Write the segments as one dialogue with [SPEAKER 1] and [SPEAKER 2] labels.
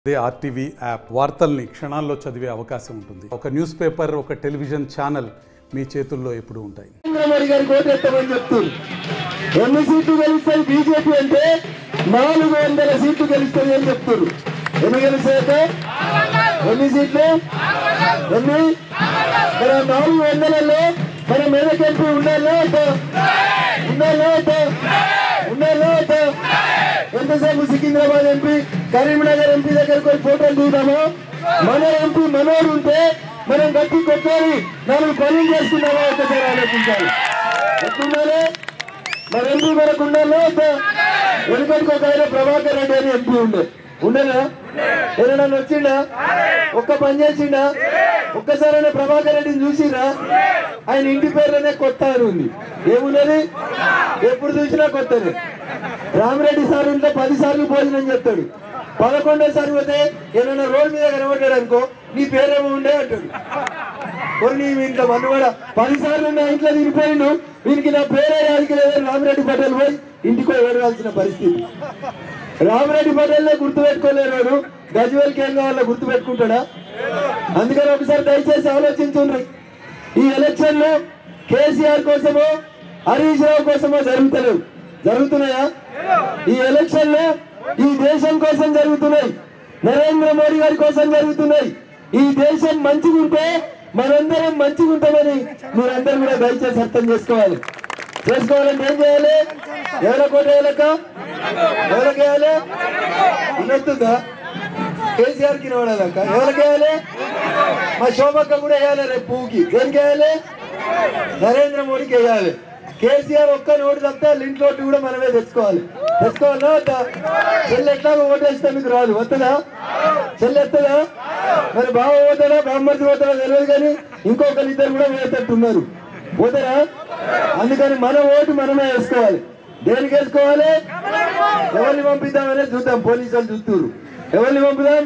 [SPEAKER 1] అదే RTV app వార్తల్ని క్షణాల్లో చదివే అవకాశం ఉంటుంది ఒక న్యూస్ పేపర్ ఒక టెలివిజన్ ఛానల్ మీ చేతుల్లో ఎప్పుడూ ఉంటాయి
[SPEAKER 2] నరేంద్ర మోడీ గారికి ఓటేస్తామని చెప్తున్నారు ఎన్ని సీట్లు గెలుస్తాయి బీజేపీ అంటే నాలుగు వందల సీట్లు గెలుస్తుంది అని చెప్తున్నారు ఎన్ని గెలుస్తాయట ఎన్ని సీట్లు ఎన్ని మరి ఆ నాలుగు వందలలో మన మెదక్ ఎంపీ ఉండాలో అటో ఉండాలో అటో ఉండాలో అటో ఎంతసేపు సికింద్రాబాద్ ఎంపీ కరీంనగర్ ఎంపీ దగ్గరకు పోయి ఫోటోలు దిగుదాము మన ఎంపీ మనోడు ఉంటే మనం గట్టి కొట్టాలి నాలుగు పనులు చేసుకున్నామా ఒకసారి ఆలోచించాలి ఎట్లుండాలి మన ఎంపీ మనకు ఉండాలో వద్దా? వెనుకటికి ఒక ఆయన ప్రభాకర్ రెడ్డి అని ఎంపీ ఉండే ఉండేనా ఏదైనా వచ్చిండా ఒక్క పని చేసిండా ఒక్కసారైనా ప్రభాకర్ రెడ్డిని చూసిరా ఆయన ఇంటి పేర్లోనే కొత్త అని ఉంది ఏమున్నది ఎప్పుడు చూసినా కొత్తనే రామిరెడ్డి సార్ ఉంటే పది సార్లు భోజనం చెప్తాడు పదకొండోసారి పోతే ఏదైనా రోడ్ మీద కనబడ్డాడు అనుకో నీ పేరేమో ఉండే అంటాడు కొన్ని నీ ఇంట్లో మన కూడా పది సార్లు నా ఇంట్లో తినిపోయిండు వీనికి నా పేరే యాదికి లేదని రామిరెడ్డి పటేల్ పోయి ఇంటికి పోయి ఏడవలసిన పరిస్థితి రామిరెడ్డి పటేల్నే గుర్తుపెట్టుకోలేరు గజ్వేల్కి ఏం కావాలో గుర్తుపెట్టుకుంటాడా అందుకని ఒకసారి దయచేసి ఆలోచించుండ్రి ఈ ఎలక్షన్ లో కేసీఆర్ కోసమో హరీష్ రావు కోసమో జరుగుతలేవు జరుగుతున్నాయా ఈ ఎలక్షన్ లో ఈ దేశం కోసం జరుగుతున్నాయి నరేంద్ర మోడీ గారి కోసం జరుగుతున్నాయి ఈ దేశం మంచిగుంటే మనందరం మంచిగుంటామని మీరందరూ కూడా దయచేసి అర్థం చేసుకోవాలి చేసుకోవాలంటే ఏం చేయాలి ఎవరి కోట వేయాలక్క ఎవరికి వేయాలి ఉన్నట్టుందా కేసీఆర్ కి నోడాలక్క ఎవరికి వేయాలి మా శోభక్క కూడా వేయాలి రేపు పువ్వుకి దేనికి వేయాలి నరేంద్ర మోడీకి వేయాలి కేసీఆర్ ఒక్క నోటు తప్పితే వాళ్ళ ఇంట్లో ఓటు కూడా మనమే తెచ్చుకోవాలి తెచ్చుకోవాలా వద్దా చెల్లి ఎట్లాగో ఓటు వేస్తే మీకు రాదు వస్తుందా చెల్లి ఎత్తదా మరి బావ పోతాడా బామ్మర్ది పోతాడా తెలియదు కానీ ఇంకొకరు ఇద్దరు కూడా వేసేటట్టున్నారు పోతారా అందుకని మన ఓటు మనమే వేసుకోవాలి దేనికి వేసుకోవాలి ఎవరిని పంపిద్దామనే చూద్దాం పోలీసు వాళ్ళు చూస్తున్నారు ఎవరిని పంపుదాం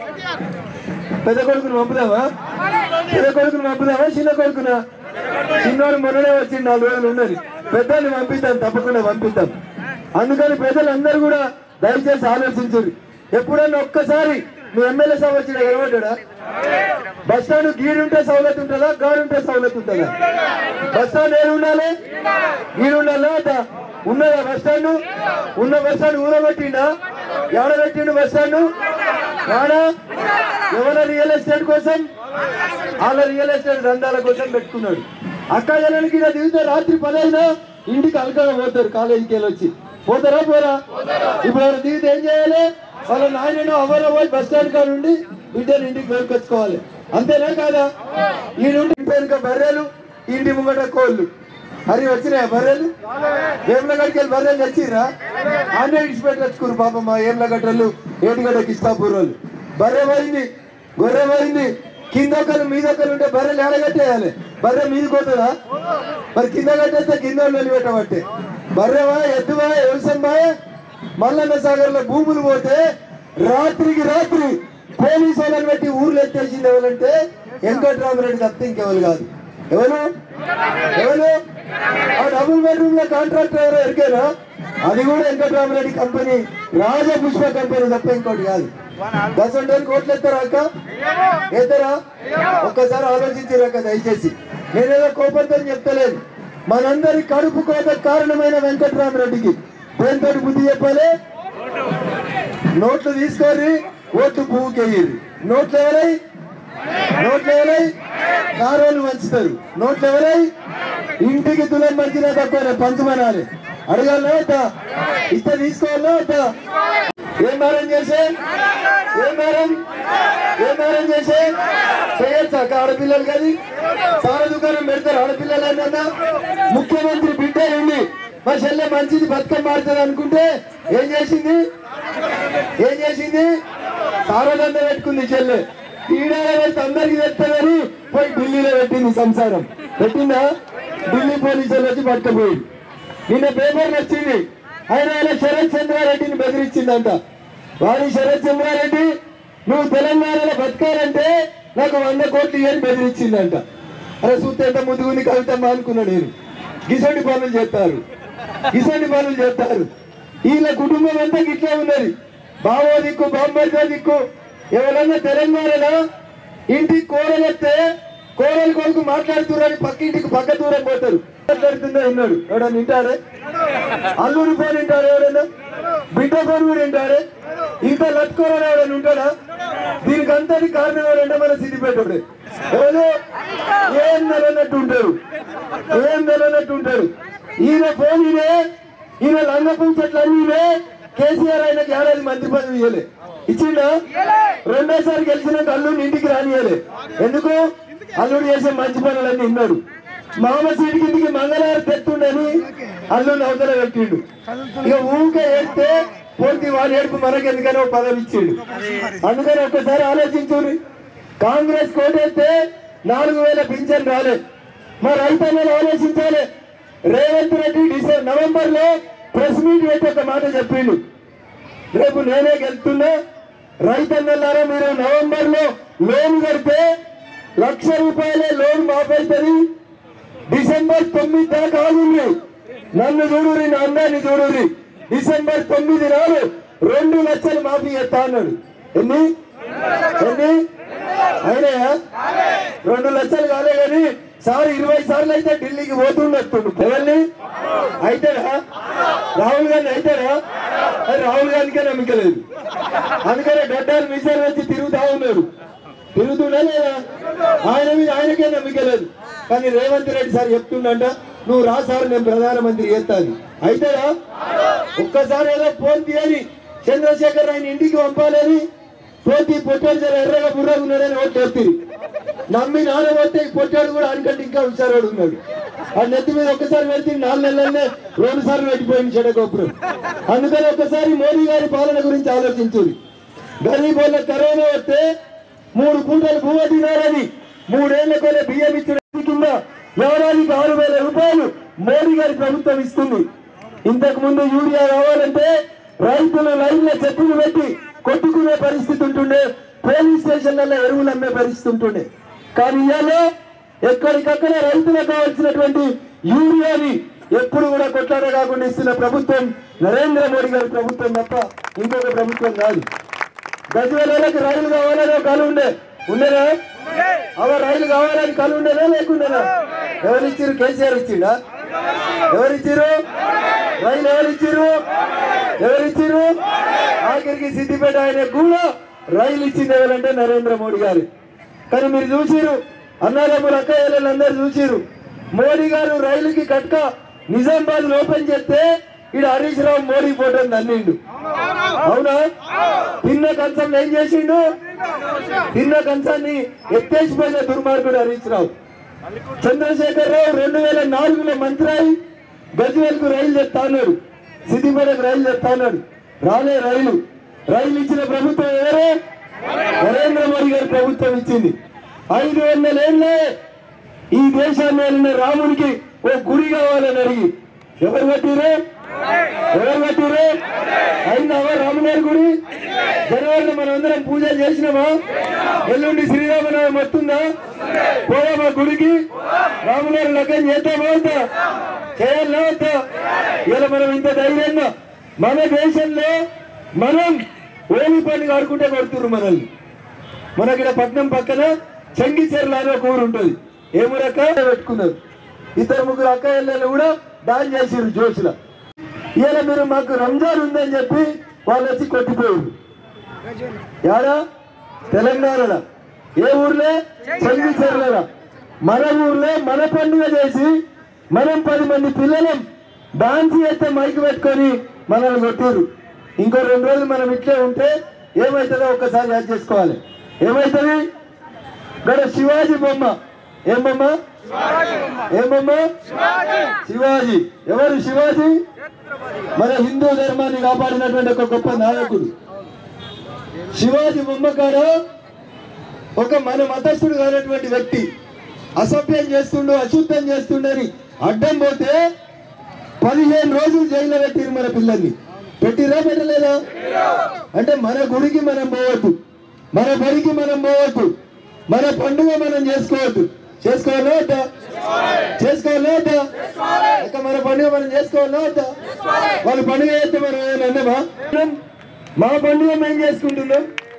[SPEAKER 2] పెద్ద కొడుకుని పంపుదామా పెద్ద కొడుకుని పంపుదామా చిన్న కొడుకునా చిన్నోడు మొన్ననే వచ్చింది నాలుగు రోజులు ఉన్నది పెద్దల్ని పంపిద్దాం తప్పకుండా పంపిద్దాం అందుకని ప్రజలందరూ కూడా దయచేసి ఆలోచించురు ఎప్పుడన్నా ఒక్కసారి మీ ఎమ్మెల్యే సభ వచ్చిన ఏమంటాడా బస్ స్టాండ్ గీడుంటే సౌలత్ ఉంటుందా గాడుంటే సౌలత్ ఉంటుందా బస్ స్టాండ్ ఏడు ఉండాలి గీడు ఉండాలా అదా? ఉన్నదా బస్ స్టాండ్ ఉన్న బస్ స్టాండ్ ఊరబెట్టిండా ఎవడ పెట్టిండు బస్ స్టాండ్ రాడా ఎవరి రియల్ ఎస్టేట్ కోసం వాళ్ళ రియల్ ఎస్టేట్ దందాల కోసం పెట్టుకున్నాడు అక్క జనానికి ఇలా దిగితే రాత్రి పదైనా ఇంటికి అలకగా పోతారు కాలేజీకి వెళ్ళి వచ్చి పోతారా పోరా ఇప్పుడు ఎవరు దిగితే ఏం చేయాలి వాళ్ళ నాయన అవర పోయి బస్ స్టాండ్ కాడ నుండి బిడ్డలు ఇంటికి వేరుకొచ్చుకోవాలి అంతేనా కాదా ఈ నుండి ఇంటి వెనుక బర్రెలు ఇంటి ముంగట కోళ్ళు హరి వచ్చినాయా బర్రెలు వేములగడ్డకి వెళ్ళి బర్రెలు తెచ్చిరా ఆన్నే ఇడిచిపెట్టి వచ్చుకురు పాప మా ఏములగడ్డలు ఏటిగడ్డకి ఇస్తాపూర్ వాళ్ళు బర్రె పోయింది గొర్రె పోయింది కింద ఒకరు మీద ఒకరు ఉంటే బర్రెలు ఎడగట్టేయాలి బర్రె మీది పోతుందా మరి కింద కట్టేస్తే కింద వాళ్ళు పెట్టబట్టే బర్రెవా ఎద్దువా వ్యవసాయమా మల్లన్న సాగర్ లో భూములు పోతే రాత్రికి రాత్రి పోలీసు వాళ్ళని పెట్టి ఊర్లు ఎత్తేసింది ఎవరంటే వెంకట్రామరెడ్డి తప్పితే ఇంకెవరు కాదు ఎవరు ఎవరు ఆ డబుల్ బెడ్రూమ్ లో కాంట్రాక్టర్ ఎవరో ఎరికేనా అది కూడా వెంకట్రామరెడ్డి కంపెనీ రాజపుష్ప కంపెనీ తప్ప ఇంకోటి కాదు దసంటోని కోట్లు ఎత్తారా అక్క ఎత్తారా ఒక్కసారి ఆలోచించారక్క దయచేసి నేనేదో కోపంతో చెప్తలేదు మనందరి కడుపు కోత కారణమైన వెంకట్రామరెడ్డికి దేంతో బుద్ధి చెప్పాలి నోట్లు తీసుకోరి ఓట్లు పువ్వుకెయ్యి నోట్లు ఎవరై నోట్లు ఎవరై కారోలు పంచుతారు నోట్లు ఎవరై ఇంటికి తులం పంచినా తక్కువ పంచమనాలి అడగాలా వద్దా ఇత్త తీసుకోవాలా వద్దా ఏం మారం చేసే ఏం మారం ఏం మారం చేసే చేయొచ్చా అక్క ఆడపిల్లలు కది సార దుకాణం పెడతారు ఆడపిల్లలు అన్నా ముఖ్యమంత్రి బిడ్డ ఉండి మా చెల్లె మంచిది బతుకమ్మ మారుతుంది అనుకుంటే ఏం చేసింది ఏం చేసింది సారదండ పెట్టుకుంది చెల్లె ఈడాడ పెడితే అందరికి తెస్తారని పోయి ఢిల్లీలో పెట్టింది సంసారం పెట్టిందా ఢిల్లీ పోలీసులు వచ్చి పట్టుకుపోయి నిన్న పేపర్లు వచ్చింది ఆయన ఆయన శరత్ చంద్రారెడ్డిని బెదిరించిందంట వారి శరత్ చంద్రారెడ్డి నువ్వు తెలంగాణలో బతకాలంటే నాకు వంద కోట్లు ఇవ్వని బెదిరించిందంట అరే చూస్తే ఎంత ముందుగుంది కవితమ్మ అనుకున్నా నేను గిసండి పనులు చేస్తారు గిసండి పనులు చేస్తారు వీళ్ళ కుటుంబం అంతా గిట్లే ఉన్నది బావో దిక్కు బామ్మడితో దిక్కు ఎవరన్నా తెలంగాణలో ఇంటికి కోడలు వస్తే కోడలు కొడుకు మాట్లాడుతున్నారని పక్క ఇంటికి పక్క దూరం పోతారు మాట్లాడుతుందో విన్నాడు ఎవడన్నా వింటాడే అల్లుడు ఫోన్ వింటాడు ఎవడన్నా బిడ్డ ఫోన్ కూడా వింటాడే ఇంకా లట్టుకోరని ఎవడన్నా ఉంటాడా దీనికి అంతటి కారణం ఎవరంటే మన సిద్దిపేటోడే ఎవరు ఏం నెలన్నట్టు ఉంటారు ఏం నెలన్నట్టు ఉంటారు ఈయన ఫోన్ ఈయనే ఈయన లంగపం చెట్లు అన్ని ఈయనే కేసీఆర్ ఆయనకి ఏడాది మంత్రి పదవి ఇవ్వలే ఇచ్చిండా రెండోసారి గెలిచినాక అల్లుడిని ఇంటికి రానియలే ఎందుకు అల్లుడు చేసే మంచి పనులన్నీ విన్నాడు మామ సీటు కిందికి మంగళవారం తెత్తుండని అల్లుడిని అవతల పెట్టిండు ఇక ఊరికే వేస్తే పూర్తి వారి ఏడుపు మనకెందుకని ఒక పదవి ఇచ్చిండు అందుకని ఒక్కసారి ఆలోచించుని కాంగ్రెస్ కోటేస్తే నాలుగు వేల పింఛన్ రాలే మా రైతన్నలు ఆలోచించాలి రేవంత్ రెడ్డి డిసెంబర్ నవంబర్ లో ప్రెస్ మీట్ పెట్టి ఒక మాట చెప్పిండు రేపు నేనే గెలుతున్నా రైతన్నలారా మీరు నవంబర్ లో లోన్ కడితే లక్ష రూపాయలే లోన్ మాపైతుంది డిసెంబర్ తొమ్మిది దాకా ఆగుంది నన్ను చూడురి నా అన్నాన్ని చూడురి డిసెంబర్ తొమ్మిది నాడు రెండు లక్షలు మాఫీ చేస్తా అన్నాడు ఎన్ని ఎన్ని అయినాయా రెండు లక్షలు కాలే కానీ సార్ ఇరవై సార్లు అయితే ఢిల్లీకి పోతుండొస్తుండు ఎవరిని అయితేనా రాహుల్ గాంధీ అయితేనా అది రాహుల్ గాంధీకే నమ్మిక లేదు అందుకనే గడ్డాలు మీసాలు వచ్చి తిరుగుతా ఉన్నారు తిరుగుతున్నా లేదా ఆయన మీద ఆయనకే నమ్మిక లేదు కానీ రేవంత్ రెడ్డి సార్ చెప్తుండంట నువ్వు రా సార్ నేను ప్రధానమంత్రి చేస్తాను అయితేనా ఒక్కసారి ఏదో ఫోన్ తీయని చంద్రశేఖర్ ఆయన ఇంటికి పంపాలని ఫోన్ తీ పొట్టాడు జర ఎర్రగా బుర్రగా ఉన్నాడని ఓట్లు ఎత్తిరి నమ్మి నాన్న పోతే ఈ పొట్టాడు కూడా ఆయనకంటే ఇంకా హుషారోడు ఉన్నాడు ఆ నెత్తి మీద ఒక్కసారి పెడితే నాలుగు నెలలనే రెండు సార్లు పెట్టిపోయింది చెడగోపురం అందుకని ఒక్కసారి మోడీ గారి పాలన గురించి ఆలోచించుది గరీబ్ వాళ్ళ కరోనా వస్తే మూడు కుంటలు భూమ తినాలని మూడేళ్ల కొనే బియ్యం ఇచ్చిన కింద ఏడాదికి ఆరు వేల రూపాయలు మోడీ గారి ప్రభుత్వం ఇస్తుంది ఇంతకు ముందు యూరియా కావాలంటే రైతులు లైన్ల చెట్టులు పెట్టి కొట్టుకునే పరిస్థితి ఉంటుండే పోలీస్ స్టేషన్లలో ఎరువులు అమ్మే పరిస్థితి ఉంటుండే కానీ ఇవాళ ఎక్కడికక్కడ రైతులకు కావాల్సినటువంటి యూరియాని ఎప్పుడు కూడా కొట్లాడ కాకుండా ఇస్తున్న ప్రభుత్వం నరేంద్ర మోడీ గారి ప్రభుత్వం తప్ప ఇంకొక ప్రభుత్వం కాదు గజవేలకు రైలు కావాలని ఒక కలు ఉండే ఉండేనా అవ రైలు కావాలని కలు ఉండేనా లేకుండేనా ఎవరు ఇచ్చారు కేసీఆర్ ఇచ్చిండా ఎవరు ఇచ్చారు రైలు ఎవరు ఇచ్చారు ఎవరు ఇచ్చారు ఆఖరికి సిద్దిపేట ఆయన కూడా రైలు ఇచ్చింది ఎవరంటే నరేంద్ర మోడీ గారు కానీ మీరు చూసిరు అన్నదమ్ములు అక్కయ్యలు అందరు చూసిరు మోడీ గారు రైలుకి కట్క నిజామాబాద్ ఓపెన్ చేస్తే ఈడ హరీష్ రావు మోడీ ఫోటోని తన్నిండు అవునా తిన్న కంచం ఏం చేసిండు తిన్న కంచాన్ని ఎత్తేసిపోయిన దుర్మార్గుడు హరీష్ రావు చంద్రశేఖర్ రావు రెండు వేల నాలుగులో మంత్రి అయి గజ్వేల్కు రైలు తెస్తా అన్నాడు సిద్దిపేటకు రైలు తెస్తా అన్నాడు రాలే రైలు రైలు ఇచ్చిన ప్రభుత్వం ఎవరు నరేంద్ర మోడీ గారి ప్రభుత్వం ఇచ్చింది ఐదు వందల ఏళ్ళే ఈ దేశాన్ని వెళ్ళిన రామునికి ఓ గుడి కావాలని అడిగి ఎవరు కట్టిరు ఎవరు కట్టిరు అయిందావా రాముగారి గుడి జనవరిలో మనం అందరం పూజలు చేసినామా ఎల్లుండి శ్రీరామనవమి వస్తుందా పోదామా గుడికి రాముగారి లగ్గం చేద్దామా వద్దా చేయాలా వద్దా ఇలా మనం ఇంత ధైర్యంగా మన దేశంలో మనం ఓలి పండుగ ఆడుకుంటే కొడుతున్నారు మనల్ని మనకి ఇక్కడ పట్నం పక్కన చెంగిచెర్ల అనే ఒక ఊరు ఉంటుంది ఏమురక్క పెట్టుకున్నారు ఇద్దరు ముగ్గురు అక్క ఇళ్ళని కూడా దాడి చేసిరు జోషుల ఇవాళ మీరు మాకు రంజాన్ ఉందని చెప్పి వాళ్ళు వచ్చి కొట్టిపోయారు యాడా తెలంగాణలో ఏ ఊర్లే చెంగిచెర్ల మన ఊర్లో మన పండుగ చేసి మనం పది మంది పిల్లలం డాన్స్ చేస్తే మైక్ పెట్టుకొని మనల్ని కొట్టారు ఇంకో రెండు రోజులు మనం ఇట్లే ఉంటే ఏమవుతుందో ఒక్కసారి యాడ్ చేసుకోవాలి ఏమవుతుంది ఇక్కడ శివాజీ బొమ్మ ఏం బొమ్మ ఏం బొమ్మ శివాజీ ఎవరు శివాజీ మన హిందూ ధర్మాన్ని కాపాడినటువంటి ఒక గొప్ప నాయకుడు శివాజీ బొమ్మ కాడ ఒక మన మతస్థుడు కానటువంటి వ్యక్తి అసభ్యం చేస్తుండు అశుద్ధం చేస్తుండని అడ్డం పోతే పదిహేను రోజులు జైల్లో పెట్టిరు మన పిల్లల్ని పెట్టిరా పెట్టలేదా అంటే మన గుడికి మనం పోవద్దు మన బడికి మనం పోవద్దు మన పండుగ మనం చేసుకోవద్దు చేసుకోవాలా వద్దా చేసుకోవాలా వద్దా ఇక మన పండుగ మనం చేసుకోవాలా వద్దా వాళ్ళ పండుగ చేస్తే మనం ఏమైనా అన్నామా మనం మా పండుగ మేము చేసుకుంటున్నాం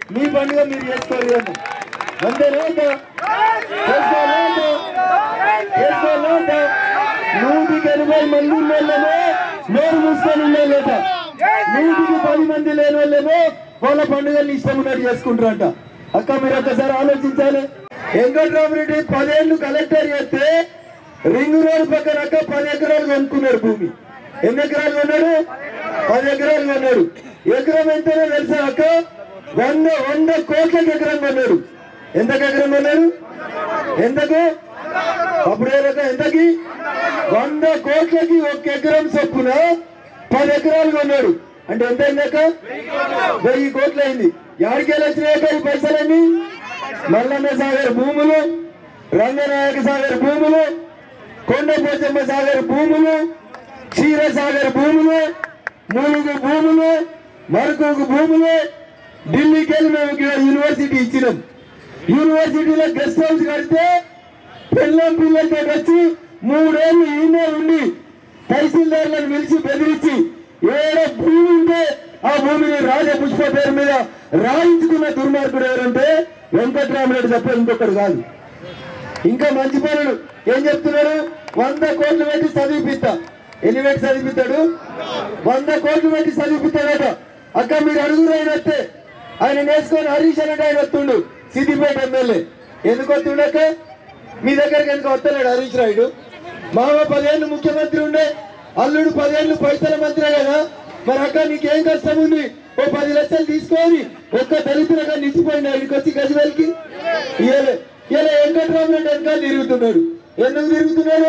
[SPEAKER 2] మీ పండుగ మీరు చేసుకోరు ఏమో అంతేనా ఉందా? చేసుకోవాలా ఉందా? చేసుకోవాలా ఉందా? నూటికి ఎనభై మంది ఉన్నోళ్ళేమో నోరు మూసుకొని ఉండేలేట నూటికి పది మంది లేని వాళ్ళేమో వాళ్ళ పండుగల్ని ఇష్టం ఉన్నట్టు చేసుకుంటారంట అక్క మీరు ఒక్కసారి ఆలోచించాలి వెంకట్రామరెడ్డి పదేళ్ళు కలెక్టర్ చేస్తే రింగ్ రోడ్ పక్కన అక్క పది ఎకరాలు కొనుక్కున్నాడు భూమి ఎన్ని ఎకరాలు కొన్నాడు పది ఎకరాలు కొన్నాడు ఎకరం ఎంతనో తెలుసా అక్క వంద వంద కోట్లకు ఎకరం కొన్నాడు ఎంతకు ఎకరం కొన్నాడు ఎంతకు అప్పుడు ఏ రకం ఎంతకి వంద కోట్లకి ఒక ఎకరం చొప్పున పది ఎకరాలు కొన్నాడు అంటే ఎంత అయిందాక వెయ్యి కోట్లు అయింది యాడికి వచ్చినాక ఈ పైసలన్నీ మల్లన్న సాగర్ భూములు రంగనాయక సాగర్ భూములు కొండపోచమ్మ సాగర్ భూములు క్షీరసాగర్ భూములు ములుగు భూములు మరకుకు భూములు ఢిల్లీకి వెళ్ళి మేము ఇక్కడ యూనివర్సిటీ ఇచ్చినాం యూనివర్సిటీలో గెస్ట్ హౌస్ కడితే పిల్లం పిల్లలతో వచ్చి మూడేళ్ళు ఈయనే ఉండి తహసీల్దార్లను పిలిచి బెదిరించి ఏడ భూమి ఉంటే ఆ భూమిని రాజపుష్ప పేరు మీద రాయించుకున్న దుర్మార్గుడు ఎవరంటే వెంకట్రామరెడ్డి తప్ప ఇంకొకరు కాదు ఇంకా మంచి పనులు ఏం చెప్తున్నాడు వంద కోట్లు పెట్టి చదివిపిస్తా ఎన్ని పెట్టి చదివిస్తాడు వంద కోట్లు పెట్టి చదివిపిస్తాడట అక్క మీరు అడుగురు ఆయన వస్తే ఆయన నేర్చుకొని హరీష్ అన్నట్టు ఆయన వస్తుండు సిద్దిపేట ఎమ్మెల్యే ఎందుకు వస్తుండక మీ దగ్గరికి ఎందుకు వస్తలేడు హరీష్ రాయుడు మామ పదేళ్ళు ముఖ్యమంత్రి ఉండే అల్లుడు పదేళ్ళు పైసల మంత్రి కదా మరి అక్క నీకేం కష్టం ఉంది ఓ పది లక్షలు తీసుకొని ఒక్క దళితులుగా నిలిచిపోయింది ఆయనకి వచ్చి గజవేల్కి ఇయ్యలే ఇలా వెంకట్రామరెడ్డి వెనకాల తిరుగుతున్నాడు ఎందుకు తిరుగుతున్నాడు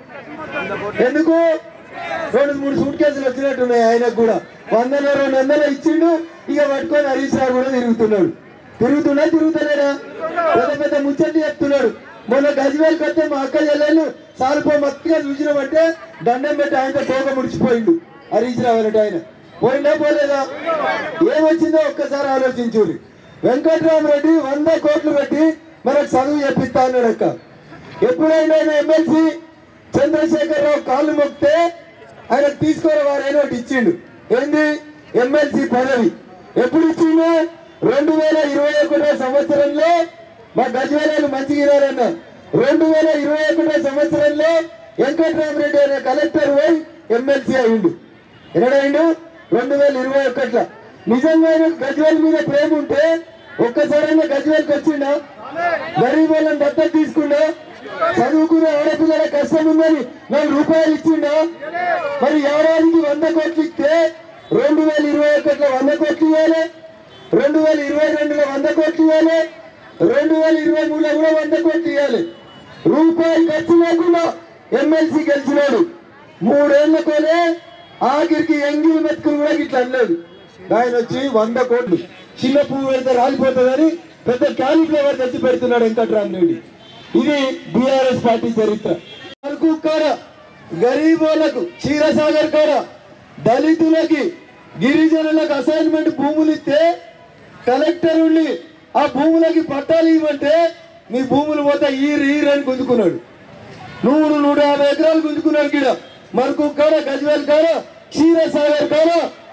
[SPEAKER 2] ఎందుకు రెండు మూడు సూట్ కేసులు వచ్చినట్టున్నాయి ఆయనకు కూడా వందల రెండు వందలు ఇచ్చిండు ఇక పట్టుకొని హరీష్ రావు కూడా తిరుగుతున్నాడు తిరుగుతున్నా తిరుగుతున్నాడా పెద్ద పెద్ద ముచ్చట్లు చెప్తున్నాడు మొన్న గజ్వేల్కి వస్తే మా అక్క చెల్లెళ్ళు సాల్పో మత్తుగా చూసినామంటే దండం పెట్టి ఆయనతో తోక ముడిచిపోయిండు హరీష్ రావు అన్నట్టు ఆయన పోయిందా పోలేదా ఏమొచ్చిందో ఒక్కసారి ఆలోచించుర్రి వెంకట్రామరెడ్డి వంద కోట్లు పెట్టి మనకు చదువు చెప్పిస్తా అన్నాడు అక్క ఎప్పుడైనా ఆయన ఎమ్మెల్సీ చంద్రశేఖరరావు కాళ్ళు మొక్కితే ఆయనకు తీసుకోని వారైనా ఒకటి ఇచ్చిండు ఏంది ఎమ్మెల్సీ పదవి ఎప్పుడు ఇచ్చిండు రెండు వేల ఇరవై ఒకటో సంవత్సరంలో మా గజవేలాలు మంచిగా ఇరారన్న రెండు వేల ఇరవై ఒకటో సంవత్సరంలో వెంకట్రామరెడ్డి అనే కలెక్టర్ పోయి ఎమ్మెల్సీ అయిండు ఎన్నడైండు రెండు వేల ఇరవై ఒకటిలో నిజంగా ఆయనకు గజ్వేల్ మీద ప్రేమ ఉంటే ఒక్కసారైనా గజ్వేల్కి వచ్చిండా గరీబ్ వాళ్ళని దత్తత తీసుకుండా చదువుకునే ఆడపిల్లల కష్టం ఉందని నాలుగు రూపాయలు ఇచ్చిండా మరి ఏడాదికి వంద కోట్లు ఇస్తే రెండు వేల ఇరవై ఒకటిలో వంద కోట్లు ఇవ్వాలి రెండు వేల ఇరవై రెండులో వంద కోట్లు ఇవ్వాలి రెండు వేల ఇరవై మూడులో కూడా వంద కోట్లు ఇవ్వాలి రూపాయి ఖర్చు లేకుండా ఎమ్మెల్సీ గెలిచినాడు మూడేళ్లకోనే ఆఖరికి ఎంగిల్ మెతుకులు కూడా ఇట్లా అనలేదు ఆయన వచ్చి వంద కోట్లు చిన్న పువ్వు పెడితే రాలిపోతుందని పెద్ద క్యాలిఫ్లవర్ తెచ్చి పెడుతున్నాడు వెంకట్రామరెడ్డి ఇది బీఆర్ఎస్ పార్టీ చరిత్ర వరకు కాడ గరీబోలకు క్షీరసాగర్ కాడ దళితులకి గిరిజనులకు అసైన్మెంట్ భూములు ఇస్తే కలెక్టర్ ఉండి ఆ భూములకి పట్టాలు ఇవ్వమంటే మీ భూములు పోతే ఈరు ఈరు అని గుంజుకున్నాడు నూరు నూట యాభై ఎకరాలు గుంజుకున్నాడు గిడ మరకు కాడ గజ్వేల్ కాడ క్షీరసాగర్ కాడ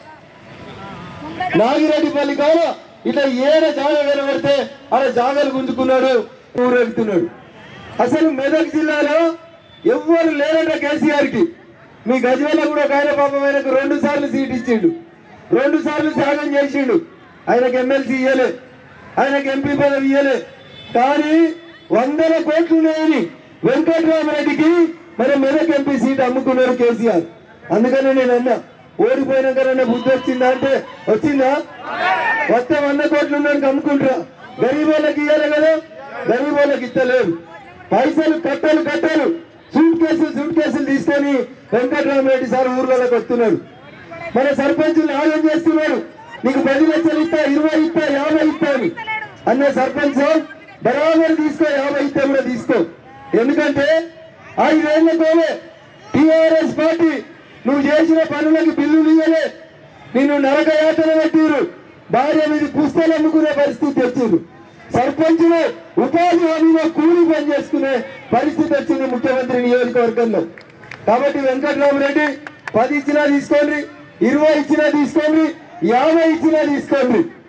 [SPEAKER 2] నాగిరెడ్డిపల్లి కాడ ఇట్లా ఏడ జాగ కనబడితే ఆడ జాగలు గుంజుకున్నాడు ఊరెళ్తున్నాడు అసలు మెదక్ జిల్లాలో ఎవ్వరు లేరట కేసీఆర్ కి మీ గజ్వేల కూడా ఒక ఆయన పాపం ఆయనకు రెండు సార్లు సీట్ ఇచ్చిండు రెండు సార్లు త్యాగం చేసిండు ఆయనకు ఎమ్మెల్సీ ఇయ్యలే ఆయనకు ఎంపీ పదవి ఇయ్యలే కానీ వందల కోట్లు ఉన్నాయని వెంకట్రామరెడ్డికి మరి మెదక్ ఎంపీ సీట్ అమ్ముకున్నారు కేసీఆర్ అందుకని నేను అన్నా ఓడిపోయినాకనన్నా బుద్ధి వచ్చిందా అంటే వచ్చిందా వస్తే వంద కోట్లు ఉన్నానికి అమ్ముకుంటారా గరీబ్ వాళ్ళకి ఇవ్వాలి కదా గరీబ్ వాళ్ళకి ఇస్తలేరు పైసలు కట్టలు కట్టలు సూట్ కేసులు సూట్ కేసులు తీసుకొని వెంకటరామరెడ్డి సార్ ఊర్లలోకి వస్తున్నాడు మన సర్పంచులు ఆగం చేస్తున్నాడు నీకు పది లక్షలు ఇస్తా ఇరవై ఇస్తా యాభై ఇస్తా అని అన్న సర్పంచ్ సార్ బరాబర్ తీసుకో యాభై ఇస్తే కూడా తీసుకో ఎందుకంటే ఐదేళ్లతోనే టిఆర్ఎస్ పార్టీ నువ్వు చేసిన పనులకి బిల్లులు ఇవ్వలే నిన్ను నరక యాతన పెట్టిరు భార్య మీద పుస్తలు అమ్ముకునే పరిస్థితి వచ్చింది సర్పంచులు ఉపాధి హామీలో కూలి పని చేసుకునే పరిస్థితి వచ్చింది ముఖ్యమంత్రి నియోజకవర్గంలో కాబట్టి వెంకటరామరెడ్డి పది ఇచ్చినా తీసుకోండి ఇరవై ఇచ్చినా తీసుకోండి యాభై ఇచ్చినా తీసుకోండి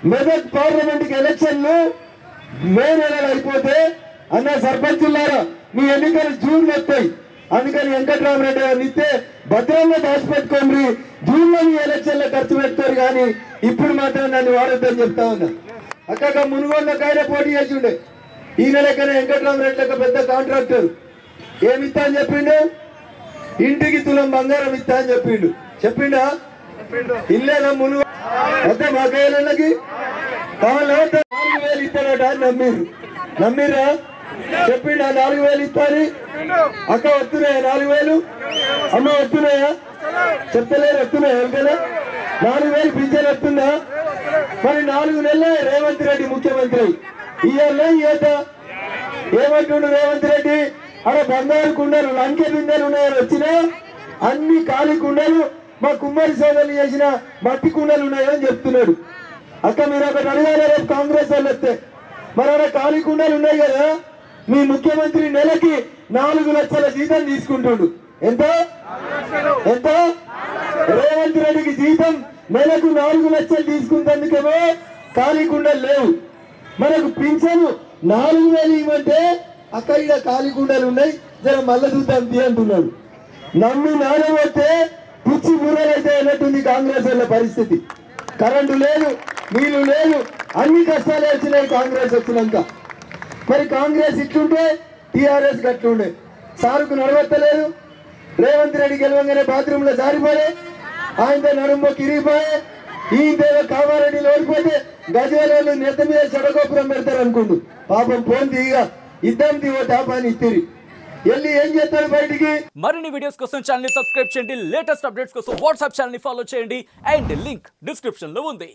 [SPEAKER 2] మెదక్ పార్లమెంట్కి ఎలక్షన్లు మే నెలలు అయిపోతే అన్న సర్పంచులారా మీ ఎన్నికలు జూన్ వస్తాయి అందుకని వెంకట్రామరెడ్డి గారిని ఇస్తే భద్రంగా దాచిపెట్టుకోండి జూన్ లో మీ ఎలక్షన్లో ఖర్చు పెడతారు కానీ ఇప్పుడు మాత్రం నన్ను వాడొద్దని చెప్తా ఉన్నా అక్క మునుగోళ్ళ కాయన పోటీ చేసి ఉండే ఈయన లెక్కన వెంకట్రామరెడ్డి లెక్క పెద్ద కాంట్రాక్టర్ ఏమి ఇస్తా అని చెప్పిండు ఇంటికి తులం బంగారం ఇస్తా అని చెప్పిండు చెప్పిండా ఇల్లేదా మునుగో వద్దా మా కాయలకి కావాలి నాలుగు వేలు ఇస్తాడట అని నమ్మిరు నమ్మిరా చెప్పిండా నాలుగు వేలు ఇస్తాని అక్క వస్తున్నాయా నాలుగు వేలు అమ్మ వస్తున్నాయా చెప్తలేరు వస్తున్నాయా ఎవరికైనా నాలుగు వేలు పింఛన్ వస్తుందా మరి నాలుగు నెలలే రేవంత్ రెడ్డి ముఖ్యమంత్రి ఇయ్యాలే ఇయ్యట ఏమంటుండు రేవంత్ రెడ్డి అక్కడ బంగారు కుండలు లంకె బిందెలు ఉన్నాయని వచ్చినా అన్ని ఖాళీ కుండలు మా కుమ్మరి సోదరులు చేసిన మట్టి కుండలు ఉన్నాయని చెప్తున్నాడు అక్క మీరు ఒకటి అడగాలి రేపు కాంగ్రెస్ వాళ్ళు వస్తే మరి అక్కడ ఖాళీ కుండలు ఉన్నాయి కదా మీ ముఖ్యమంత్రి నెలకి నాలుగు లక్షల జీతం తీసుకుంటుండు ఎంత ఎంత రేవంత్ రెడ్డికి జీతం నెలకు నాలుగు లక్షలు తీసుకున్నందుకేమో ఖాళీ కుండలు లేవు మనకు పింఛను నాలుగు వేలు ఇవ్వమంటే అక్కడ ఇక్కడ ఖాళీ కుండలు ఉన్నాయి జర మల్ల చూద్దాం తీ అంటున్నాడు నమ్మి నానబోతే పిచ్చి బుర్రలైతే అన్నట్టుంది కాంగ్రెస్ వాళ్ళ పరిస్థితి కరెంటు లేదు నీళ్లు లేదు అన్ని కష్టాలు వచ్చినాయి కాంగ్రెస్ వచ్చినాక మరి కాంగ్రెస్ ఇట్లుంటే టిఆర్ఎస్ గట్లుండే సారుకు నడవత్తలేదు రేవంత్ రెడ్డి గెలవంగానే బాత్రూమ్ లో జారిపోయే ఆయనతో నడుము కిరిగిపోయే ఈయనతో కామారెడ్డి ఓడిపోతే గజవేలు నెత్త మీద చెడగోపురం పెడతారు అనుకుండు పాపం పోన్ తీగ ఇద్దం తీవో తాపాన్ని ఇత్తిరి వెళ్ళి ఏం చేస్తారు బయటికి
[SPEAKER 3] మరిన్ని వీడియోస్ కోసం ఛానల్ సబ్స్క్రైబ్ చేయండి లేటెస్ట్ అప్డేట్స్ కోసం వాట్సాప్ ఛానల్ ఫాలో చేయండి అండ్ లింక్ డిస్క్రిప్షన్ లో ఉంది